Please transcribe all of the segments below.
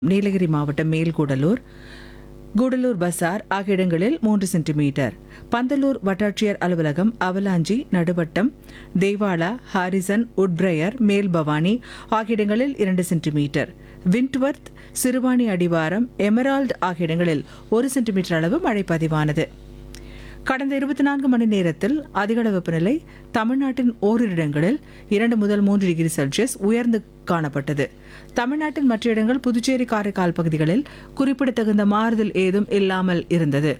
நீலகிரி மாவட்டம் மேல்கூடலூர் கூடலூர் பசார் ஆகிய இடங்களில் மூன்று சென்டிமீட்டர் பந்தலூர் வட்டாட்சியர் அலுவலகம் அவலாஞ்சி நடுவட்டம் தேவாலா ஹாரிசன் உட்பிரயர் மேல் பவானி ஆகிய இடங்களில் இரண்டு சென்டிமீட்டர் விண்ட்வர்த் சிறுவாணி அடிவாரம் எமரால்டு ஆகிய இடங்களில் ஒரு சென்டிமீட்டர் அளவு மழை பதிவானது கடந்த இருபத்தி நான்கு மணி நேரத்தில் அதிகளவு வெப்பநிலை தமிழ்நாட்டின் ஓரிரு இடங்களில் இரண்டு முதல் மூன்று டிகிரி செல்சியஸ் உயர்ந்து காணப்பட்டது தமிழ்நாட்டின் மற்ற இடங்கள் புதுச்சேரி காரைக்கால் பகுதிகளில் குறிப்பிடத்தகுந்த மாறுதல் ஏதும் இல்லாமல் இருந்தது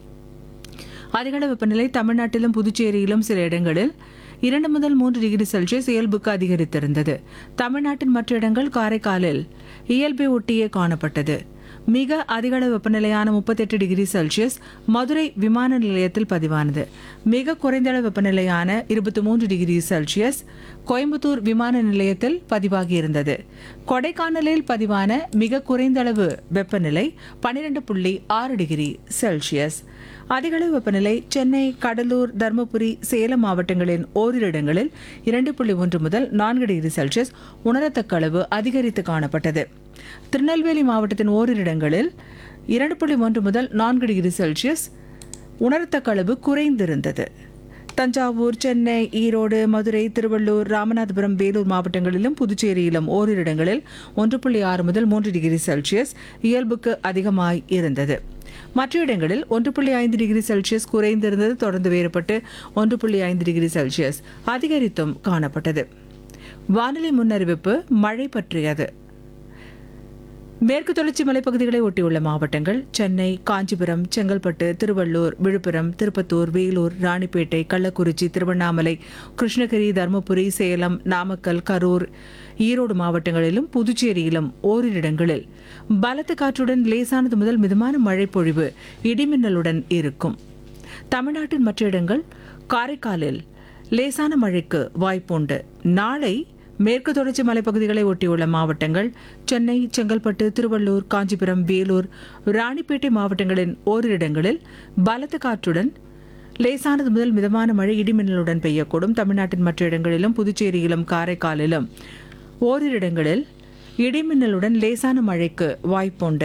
அதிகளவு வெப்பநிலை தமிழ்நாட்டிலும் புதுச்சேரியிலும் சில இடங்களில் இரண்டு முதல் மூன்று டிகிரி செல்சியஸ் இயல்புக்கு அதிகரித்திருந்தது தமிழ்நாட்டின் மற்ற இடங்கள் காரைக்காலில் இயல்பை ஒட்டியே காணப்பட்டது மிக அதிகளவு வெப்பநிலையான முப்பத்தெட்டு டிகிரி செல்சியஸ் மதுரை விமான நிலையத்தில் பதிவானது மிக குறைந்த அளவு வெப்பநிலையான இருபத்தி மூன்று டிகிரி செல்சியஸ் கோயம்புத்தூர் விமான நிலையத்தில் பதிவாகியிருந்தது கொடைக்கானலில் பதிவான மிக குறைந்த அளவு வெப்பநிலை பன்னிரண்டு புள்ளி ஆறு டிகிரி செல்சியஸ் அதிகளவு வெப்பநிலை சென்னை கடலூர் தருமபுரி சேலம் மாவட்டங்களின் ஓரிரு இடங்களில் இரண்டு புள்ளி ஒன்று முதல் நான்கு டிகிரி செல்சியஸ் உணரத்தக்க அளவு அதிகரித்து காணப்பட்டது திருநெல்வேலி மாவட்டத்தின் ஓரிரு இடங்களில் இரண்டு புள்ளி ஒன்று முதல் நான்கு டிகிரி செல்சியஸ் உணரத்தக்க அளவு குறைந்திருந்தது தஞ்சாவூர் சென்னை ஈரோடு மதுரை திருவள்ளூர் ராமநாதபுரம் வேலூர் மாவட்டங்களிலும் புதுச்சேரியிலும் ஓரிரு இடங்களில் ஒன்று புள்ளி ஆறு முதல் மூன்று டிகிரி செல்சியஸ் இயல்புக்கு அதிகமாய் இருந்தது மற்ற இடங்களில் ஒன்று புள்ளி ஐந்து டிகிரி செல்சியஸ் குறைந்திருந்தது தொடர்ந்து வேறுபட்டு ஒன்று புள்ளி ஐந்து டிகிரி செல்சியஸ் அதிகரித்தும் காணப்பட்டது வானிலை முன்னறிவிப்பு மழை பற்றியது மேற்கு தொடர்ச்சி மலைப்பகுதிகளை ஒட்டியுள்ள மாவட்டங்கள் சென்னை காஞ்சிபுரம் செங்கல்பட்டு திருவள்ளூர் விழுப்புரம் திருப்பத்தூர் வேலூர் ராணிப்பேட்டை கள்ளக்குறிச்சி திருவண்ணாமலை கிருஷ்ணகிரி தருமபுரி சேலம் நாமக்கல் கரூர் ஈரோடு மாவட்டங்களிலும் புதுச்சேரியிலும் ஓரிரு இடங்களில் பலத்த காற்றுடன் லேசானது முதல் மிதமான மழை பொழிவு இடிமின்னலுடன் இருக்கும் தமிழ்நாட்டின் மற்ற இடங்கள் காரைக்காலில் லேசான மழைக்கு வாய்ப்புண்டு நாளை மேற்கு தொடர்ச்சி மலைப்பகுதிகளை ஒட்டியுள்ள மாவட்டங்கள் சென்னை செங்கல்பட்டு திருவள்ளூர் காஞ்சிபுரம் வேலூர் ராணிப்பேட்டை மாவட்டங்களின் ஓரிரு இடங்களில் பலத்த காற்றுடன் லேசானது முதல் மிதமான மழை இடிமின்னலுடன் பெய்யக்கூடும் தமிழ்நாட்டின் மற்ற இடங்களிலும் புதுச்சேரியிலும் காரைக்காலிலும் ஓரிரு இடங்களில் இடிமின்னலுடன் லேசான மழைக்கு வாய்ப்புண்டு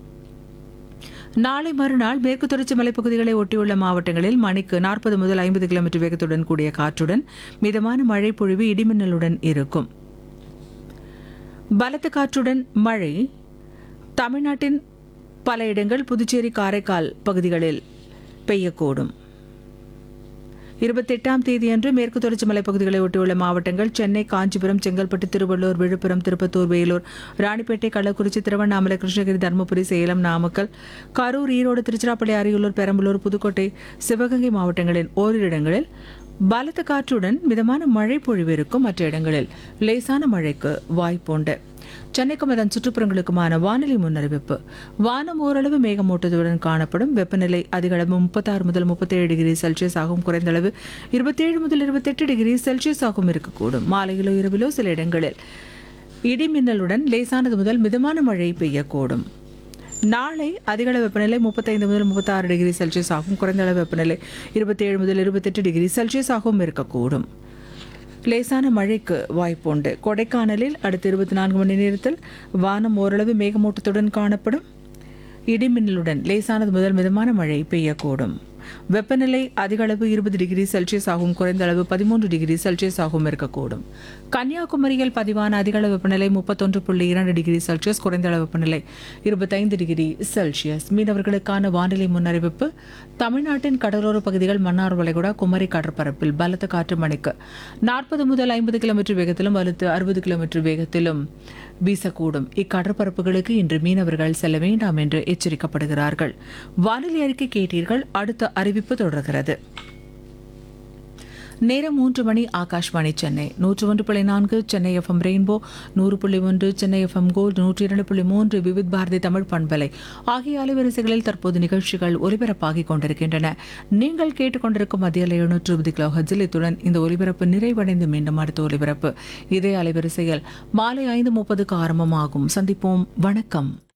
நாளை மறுநாள் மேற்கு தொடர்ச்சி மலைப்பகுதிகளை ஒட்டியுள்ள மாவட்டங்களில் மணிக்கு நாற்பது முதல் ஐம்பது கிலோமீட்டர் வேகத்துடன் கூடிய காற்றுடன் மிதமான மழை பொழிவு இடிமின்னலுடன் இருக்கும் பலத்த காற்றுடன் மழை தமிழ்நாட்டின் பல இடங்கள் புதுச்சேரி காரைக்கால் பகுதிகளில் பெய்யக்கூடும் இருபத்தெட்டாம் தேதியன்று மேற்கு தொடர்ச்சி மலைப்பகுதிகளை ஒட்டியுள்ள மாவட்டங்கள் சென்னை காஞ்சிபுரம் செங்கல்பட்டு திருவள்ளூர் விழுப்புரம் திருப்பத்தூர் வேலூர் ராணிப்பேட்டை கள்ளக்குறிச்சி திருவண்ணாமலை கிருஷ்ணகிரி தருமபுரி சேலம் நாமக்கல் கரூர் ஈரோடு திருச்சிராப்பள்ளி அரியலூர் பெரம்பலூர் புதுக்கோட்டை சிவகங்கை மாவட்டங்களின் ஓரிரு இடங்களில் பலத்த காற்றுடன் மிதமான மழை பொழிவு இருக்கும் மற்ற இடங்களில் லேசான மழைக்கு வாய்ப்புண்டு சென்னைக்கும் அதன் சுற்றுப்புறங்களுக்குமான வானிலை முன்னறிவிப்பு வானம் ஓரளவு மேகமூட்டத்துடன் காணப்படும் வெப்பநிலை அதிகளவு முப்பத்தாறு முதல் முப்பத்தேழு டிகிரி செல்சியஸ் ஆகும் குறைந்த அளவு இருபத்தேழு முதல் இருபத்தெட்டு டிகிரி செல்சியஸ் ஆகும் இருக்கக்கூடும் மாலையிலோ இரவிலோ சில இடங்களில் இடிமின்னலுடன் லேசானது முதல் மிதமான மழை பெய்யக்கூடும் நாளை அதிகளவு வெப்பநிலை முப்பத்தைந்து முதல் முப்பத்தாறு டிகிரி செல்சியஸ் ஆகும் குறைந்த அளவு வெப்பநிலை இருபத்தேழு முதல் இருபத்தெட்டு டிகிரி செல்சியஸ் ஆகவும் இருக்கக்கூடும் லேசான மழைக்கு வாய்ப்புண்டு கொடைக்கானலில் அடுத்த இருபத்தி நான்கு மணி நேரத்தில் வானம் ஓரளவு மேகமூட்டத்துடன் காணப்படும் இடிமின்னலுடன் லேசானது முதல் மிதமான மழை பெய்யக்கூடும் வெப்பநிலை அதிக அளவு இருபது டிகிரி செல்சியஸ் ஆகும் குறைந்த அளவு பதிமூன்று டிகிரி செல்சியஸ் ஆகவும் இருக்கக்கூடும் கன்னியாகுமரியில் பதிவான அதிக அளவு வெப்பநிலை முப்பத்தொன்று புள்ளி இரண்டு டிகிரி செல்சியஸ் குறைந்த அளவு வெப்பநிலை இருபத்தைந்து டிகிரி செல்சியஸ் மீனவர்களுக்கான வானிலை முன்னறிவிப்பு தமிழ்நாட்டின் கடலோர பகுதிகள் மன்னார் வளைகுடா குமரி கடற்பரப்பில் பலத்த காற்று மணிக்கு நாற்பது முதல் ஐம்பது கிலோமீட்டர் வேகத்திலும் வலுத்து அறுபது கிலோமீட்டர் வேகத்திலும் வீசக்கூடும் இக்கடற்பரப்புகளுக்கு இன்று மீனவர்கள் செல்ல வேண்டாம் என்று எச்சரிக்கப்படுகிறார்கள் வானிலை அறிக்கை கேட்டீர்கள் அடுத்த அறிவிப்பு தொடர்கிறது நேரம் மூன்று மணி ஆகாஷ்வாணி சென்னை நூற்று ஒன்று புள்ளி நான்கு சென்னை எஃப்எம் ரெயின்போ நூறு புள்ளி ஒன்று சென்னை எஃப்எம் கோல்டு நூற்றி இரண்டு புள்ளி மூன்று விவித் பாரதி தமிழ் பண்பலை ஆகிய அலைவரிசைகளில் தற்போது நிகழ்ச்சிகள் ஒலிபரப்பாகிக் கொண்டிருக்கின்றன நீங்கள் கேட்டுக்கொண்டிருக்கும் மத்திய எழுநூற்று இருபது கிலோ ஹஜில் இத்துடன் இந்த ஒலிபரப்பு நிறைவடைந்து மீண்டும் அடுத்த ஒலிபரப்பு இதே அலைவரிசையில் மாலை ஐந்து முப்பதுக்கு ஆரம்பமாகும் சந்திப்போம் வணக்கம்